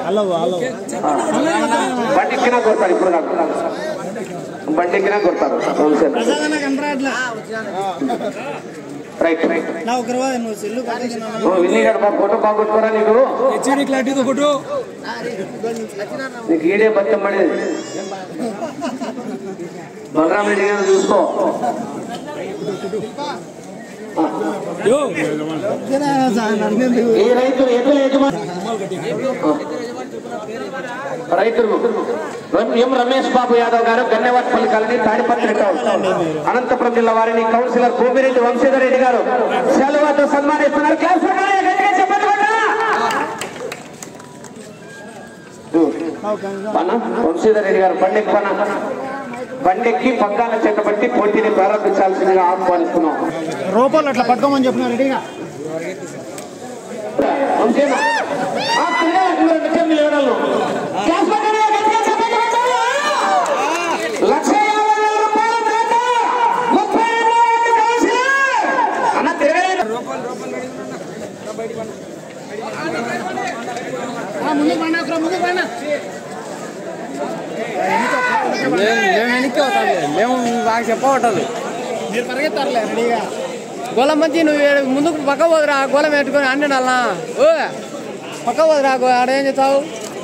బండి ఎక్కినా కొడతారు ఇప్పుడు కాదు బండి ఎక్కినా కొడతారు హోల్సేల్ రైట్ రైట్ ఓ విన్నీగాడు మా ఫోటో బాగొట్టుకోరా నీకు నీకు ఈడే బచ్చం పడేది బలరాం రెడ్డి గారు చూసుకో ఈ రైతు ఎద్దుల యజమాని రైతులు ఎం రమేష్ బాబు యాదవ్ గారు గన్నెవాట్పల్లి కాలనీ తాడిపత్రి టౌన్ అనంతపురం జిల్లా వారిని కౌన్సిలర్ భూమిరెడ్డి వంశీధర్ రెడ్డి గారు సెలవుతో సన్మానిస్తున్నారు క్లాస్ కొట్టాలి, గట్టిగా చెప్పండి కొట్టాలా? పన్న వంశీధర్ రెడ్డి గారు బండెక్కి పన్న బండెక్కి పక్కాన చెట్టబట్టి పోటీని ప్రారంభించాల్సిందిగా ఆహ్వానిస్తున్నాం రూపాయలు అట్లా పట్టుకోమని చెప్పిన రెడీగా వంశీనా? ఆ పిల్లలకు రెండు చెంబులు ఇవ్వడాలు. క్లాస్ కొట్టాలి, గట్టిగా చెప్పండి కొట్టాలా? లక్ష యాభై వేల రూపాయల దాకా ముప్పై రెండు వేల కౌన్సిలర్. అన్న తిరగలేదు ముందు పండి అక్కడ ముందు పండి మేము వెనక్కి అవుతాం మేము బాగా చెప్పవటది మీరు పరిగెత్తారులే రెడీగా గోళం మంచి నువ్వు ఈడ ముందుకు పక్క పోదురా గోళం పెట్టుకొని అన్నీ అలా ఓ పక్క పోదురా గో- ఆడ ఏం చేస్తావు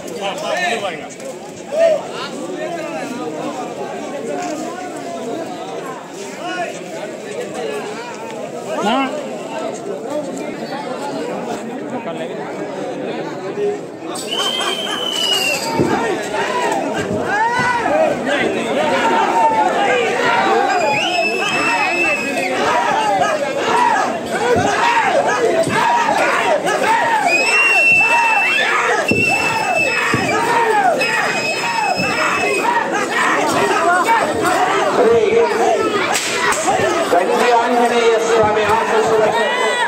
గండి ఆంజనేయ స్వామి ఆశీస్సులతో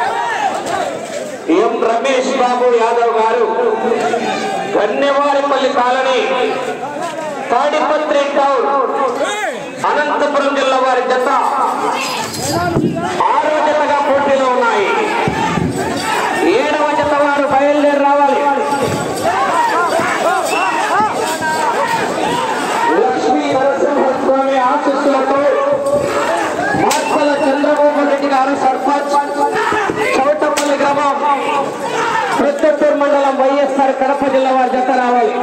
ఎం రమేష్ బాబు యాదవ్ గారు గన్నెవారిపల్లి కాలనీ తాడిపత్రి టౌన్ అనంతపురం జిల్లా వారి జత ఆరో జతగా పోటీలో ఉన్నాయి ఏడవ జత వారు బయలుదేరి రావాలి లక్ష్మీ నరసింహస్వామి ఆశీస్సులతో మార్పల చంద్రబాబు రెడ్డి గారు సర్పంచ్ చౌటపల్లి గ్రామం ప్రొద్దుటూరు మండలం వైఎస్ఆర్ కడప జిల్లా వారి జత రావాలి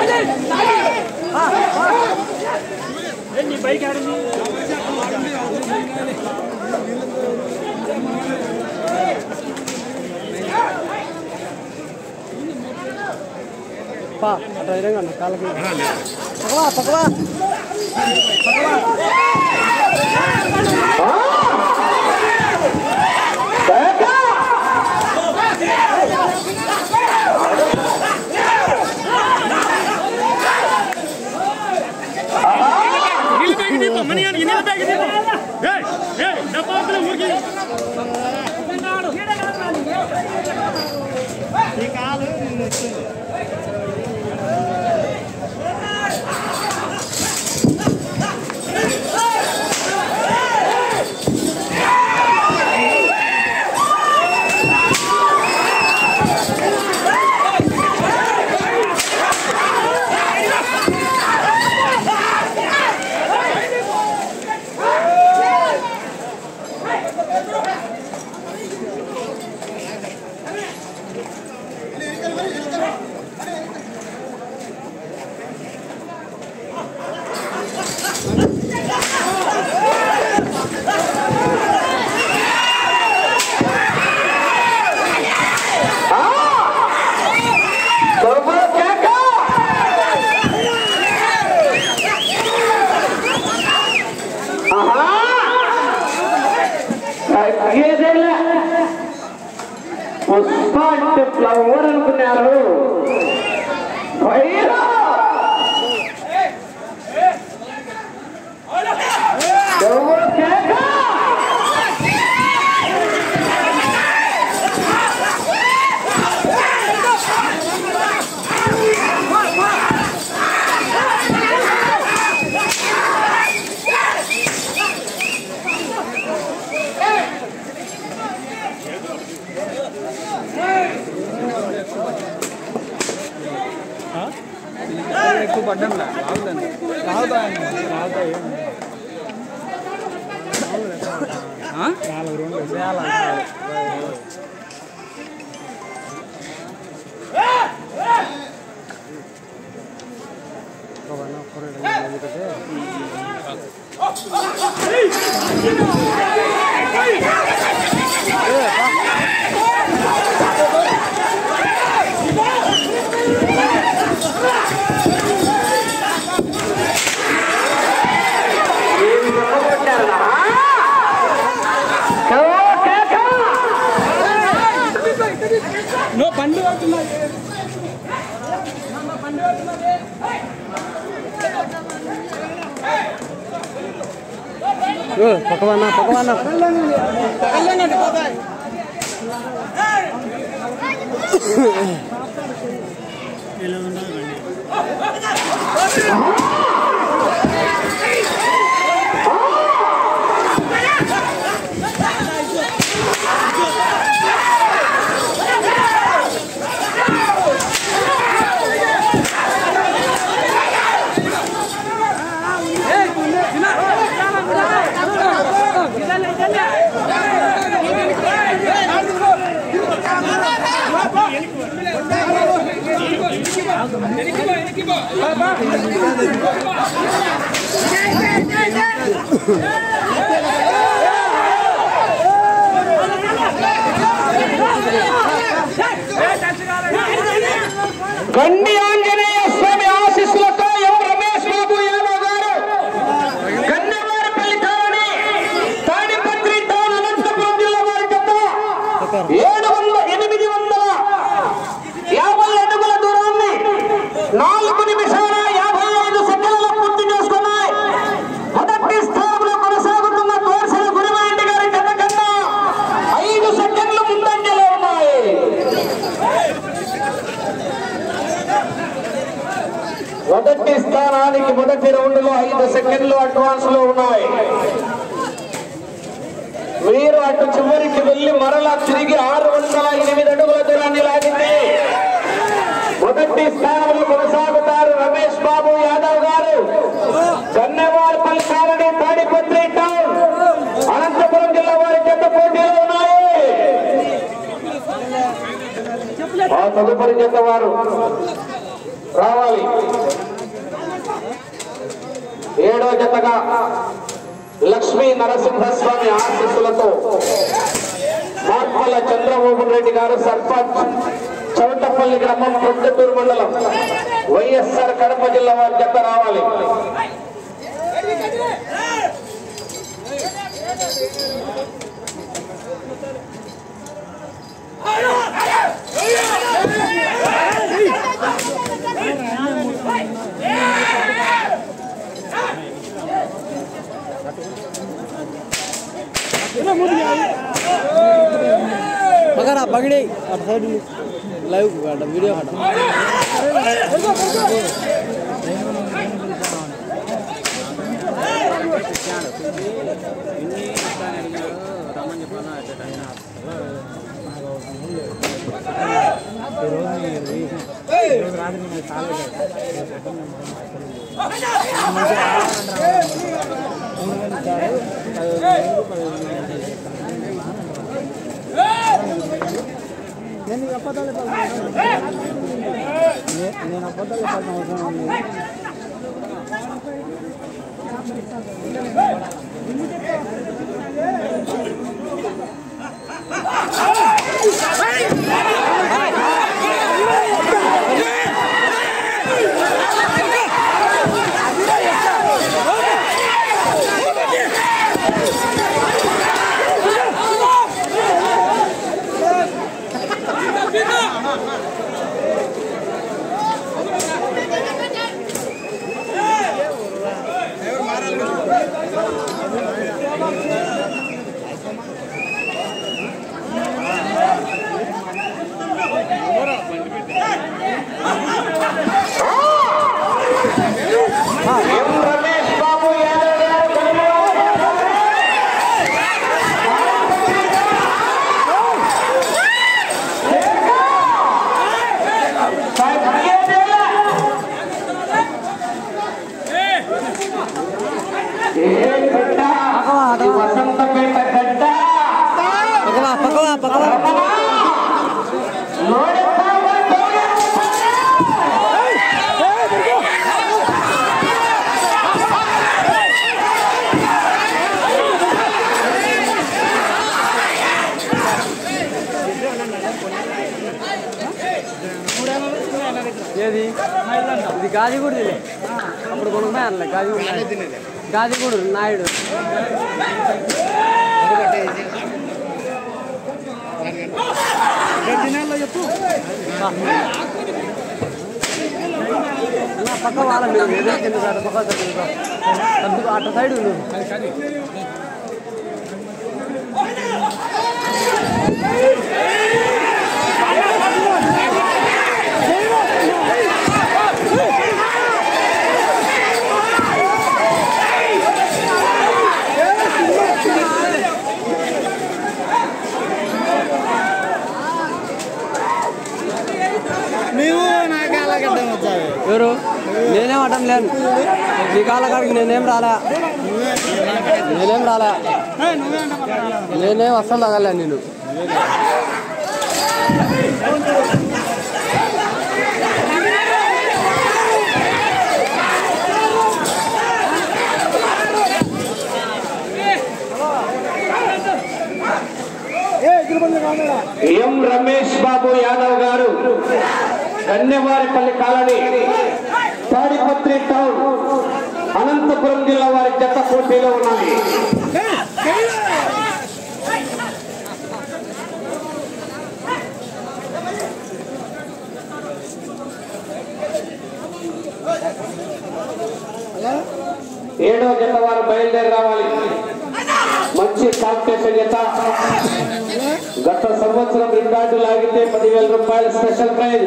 పా అట్లా ఇరంగండి కాళ్ళకి పక్కవా పక్కవా పుష్ప అంటే ఫ్లవర్ అనుకున్నారు భైరా ఎవరు కేక? ఎక్కువ పడ్డాను రావుదండి రావుతాయండి రావుతాయి నాలుగు రెండు వేల నో పండు పడుతున్నా పక్కవన్నా పక్కవన్నా గండి ఆంజనేయ స్వామి ఆశీస్సులతో ఎం రమేష్ బాబు యాదవ్ గారు గన్నెవారిపల్లి కాలనీ తాడిపత్రి టౌన్ అనంతపురం జిల్లా వారి జత ఏడు వందల ఎనిమిది వందల యాభై అడుగుల దూరాన్ని నాలుగు నిమిషాల యాభై ఐదు సెకండ్లలో పూర్తి చేసుకున్నాయి మొదటి స్థానంలో కొనసాగుతున్న తోర్సల గురివారెడ్డి గారి జత కన్నా ఐదు సెకండ్లు ముందంజలో ఉన్నాయి మొదటి స్థానానికి మొదటి రౌండ్ లో ఐదు సెకండ్లు అడ్వాన్స్ లో ఉన్నాయి మీరు అటు చివరికి వెళ్లి మరలా తిరిగి ఆరు వందల ఎనిమిది అడుగుల దూరాన్ని లాగింది మొదటి స్థానంలో కొనసాగుతారు రమేష్ బాబు యాదవ్ గారు గన్నెవారిపల్లి కాలనీ తాడిపత్రి టౌన్ అనంతపురం జిల్లా వారి చెత్త పోటీలో ఉన్నాయి ఆ తదుపరి చెత్త వారు రావాలి ఏడో జతగా లక్ష్మీ నరసింహస్వామి ఆశీస్సులతో మార్పల చంద్రమోహన్ రెడ్డి గారు సర్పంచ్ చౌటపల్లి గ్రామం ప్రొద్దుటూరు మండలం వైఎస్ఆర్ కడప జిల్లా వారి జత రావాలి పక్కరా పగిడి అటు సైడ్ లైవ్ కట్ట వీడియో కట్ట నేను అబద్ధాలు నేను అబద్ధాలు చెప్పాల్సిన అవసరం ఉంది ఎం రమేష్ బాబు యాదవ్ గారు గన్నెవారిపల్లి ఏది ఇది గాదిగూడు అప్పుడు కొనుక్కున్నా అనలే గాదిగూడు గాదిగూడు నాయుడు నా పక్క వాళ్ళ మీరు ఎదురు కింద కాదు, పక్క సైడ్ ఉండు. అటు అటు సైడ్ ఉండు. నువ్వు నాకు అలాగే అడ్డం వచ్చావు ఎవరు నేనేం అడ్డం లేను నీ కాళ్ళ కాడికి నేనేం రాలే నేనేం రాలే నువ్వే అంటే నేనేం అస్సలు తగలే నేను ఎం రమేష్ బాబు యాదవ్ గారు కన్యవారిపల్లి కాలనీ తాడిపత్రి టౌన్ అనంతపురం జిల్లా వారి జత పోటీలో ఉన్నాయి ఏడో జత వారు బయలుదేరి రావాలి మంచి కాంపిటీషన్ జత గత సంవత్సరం రికార్డు లాగితే పదివేల రూపాయల స్పెషల్ ప్రైజ్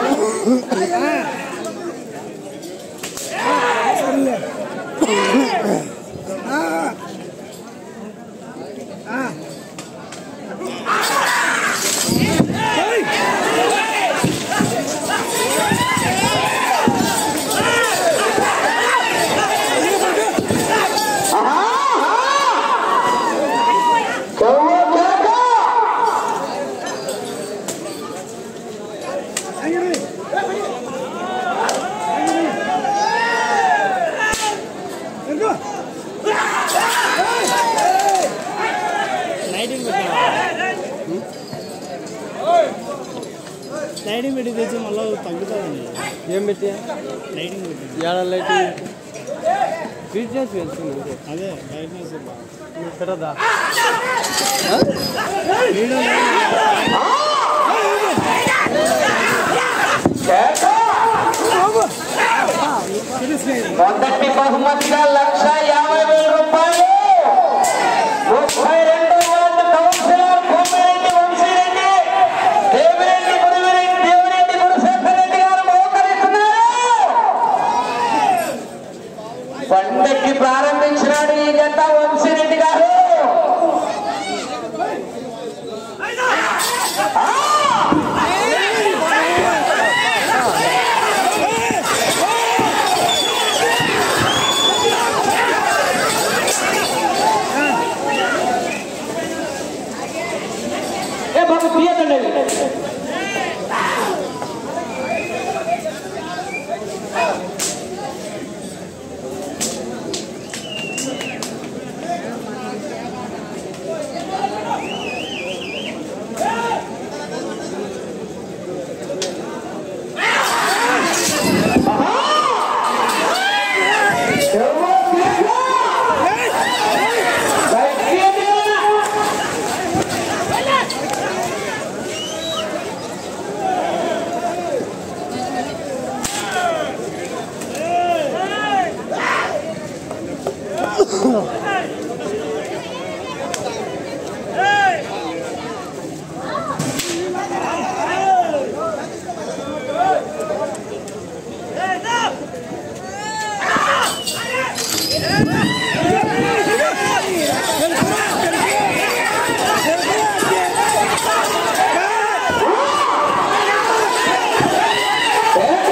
లైటింగ్ పెట్టి తెచ్చి మళ్ళీ తగ్గుతుంది ఏం పెట్టి లైటింగ్ పెట్టి ఏడ లైట్ ఫీట్ చేసి వెళ్తుంది అంతే అదే లైట్నెస్ పెట్టదా మొదటి బహుమతిగా లక్ష యాభై వేల రూపాయలు ముప్పై రెండు వార్డు కౌన్సిలర్ భూమిరెడ్డి వంశీరెడ్డి దేవిరెడ్డి గురువిరెడ్డి దేవిరెడ్డి గురుశేఖర్ రెడ్డి గారు బహుకరిస్తున్నారు పండక్కి ప్రారంభించినాడు ఈ జత వంశీరెడ్డి గారు ఏ బాబు తీయకండి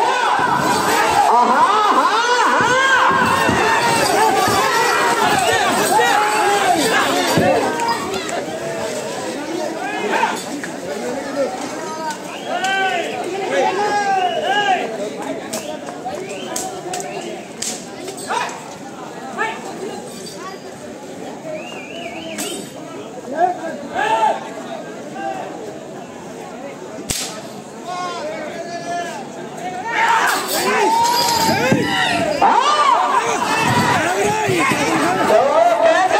ఆ ఆ! ఓ కేక!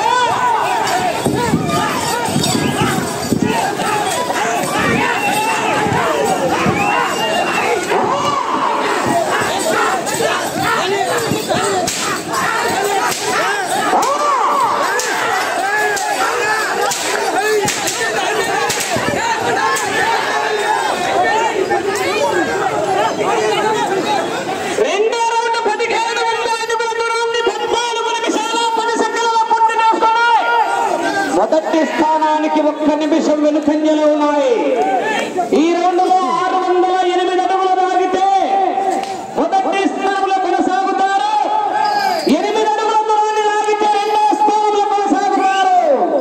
రెండో రౌండ్ పదిహేడు వందల అడుగుల దూరాన్ని పద్నాలుగు నిమిషాల పది సెకండ్ల పూర్తి చేసుకున్నాయి మొదటి స్థానానికి ఒక్క నిమిషం వెనుకంజలో ఉన్నాయి ఈ రౌండ్ లో ఆరు వందల ఎనిమిది అడుగులు లాగితే మొదటి స్థానంలో కొనసాగుతారు ఎనిమిది అడుగుల దూరాన్ని లాగితే రెండో స్థానంలో కొనసాగుతారు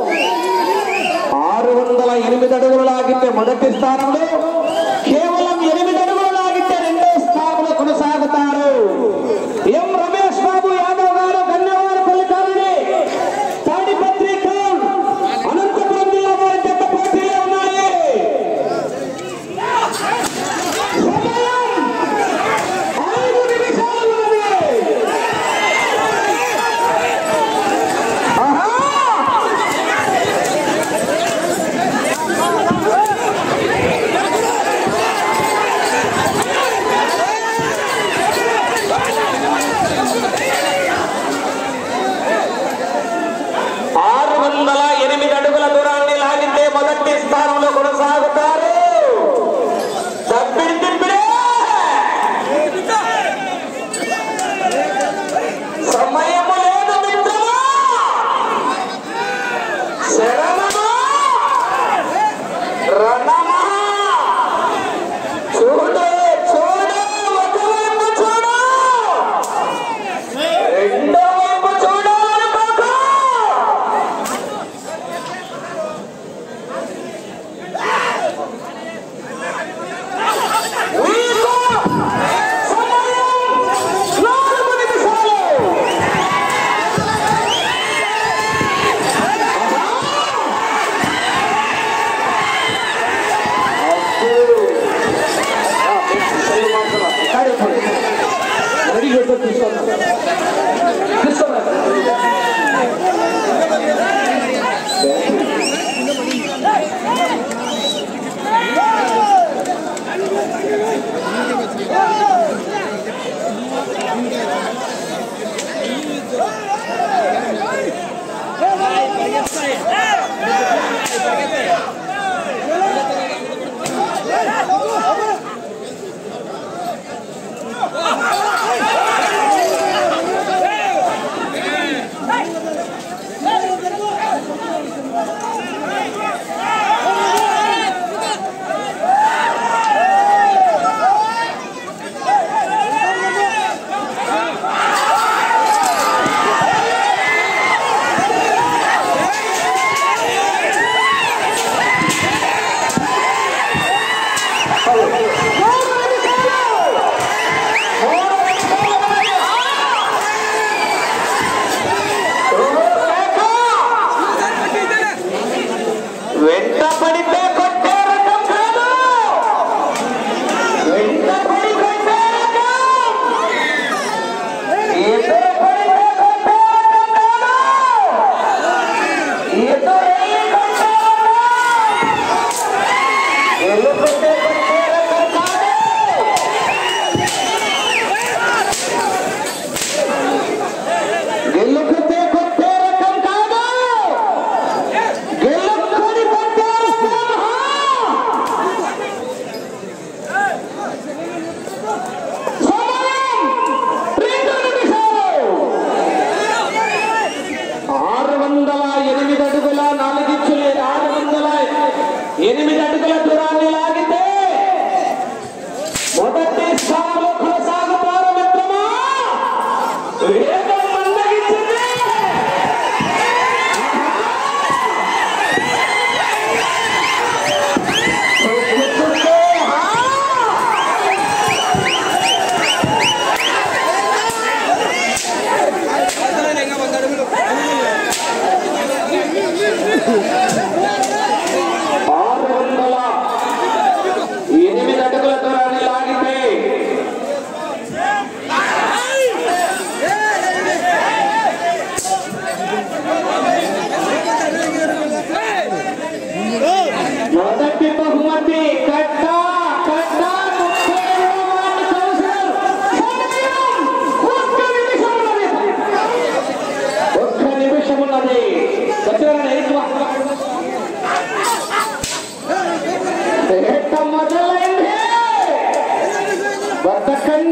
ఆరు వందల ఎనిమిది అడుగులు లాగితే మొదటి స్థానంలో కేవలం ఎనిమిది అడుగులు లాగితే రెండో స్థానంలో కొనసాగుతారు ఎం రమేష్ బాబు యాదవ్ గారు గన్నవారపల్లి కాలనీ తాడిపత్రి టౌన్ అనంతపురం జిల్లా వారి జత పోటీలో ఉన్నాయి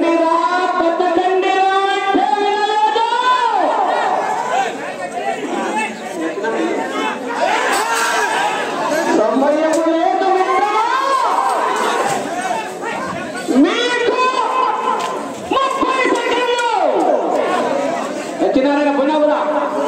బతకండిరా బతకండిరా అంటే వినలేదు. సమయం లేదు మిత్రమా. మీకు ముప్పై సెకండ్లు వచ్చినారా పునవురా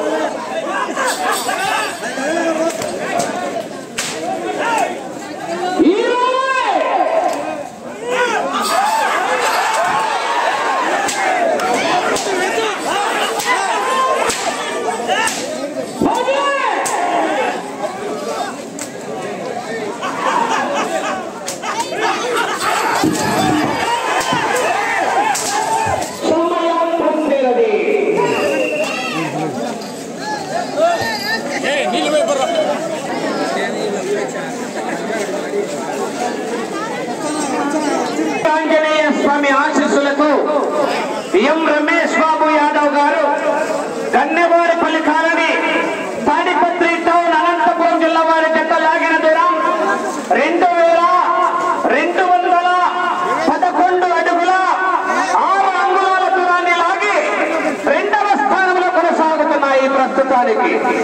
సమయం పొందినది ఆంజనేయ స్వామి ఆశీస్సులతో ఎం రమేష్ బాబు యాదవ్ గారు గన్నెవారిపల్లి కాలనీ తాడిపత్రి టౌన్ అనంతపురం జిల్లా వారి జత లాగిన దూరం రెండు వేల రెండు వందల పదకొండు అడుగుల ఆరు అంగుళాల దూరాన్ని లాగి రెండవ స్థానంలో కొనసాగుతున్నాయి ప్రస్తుతానికి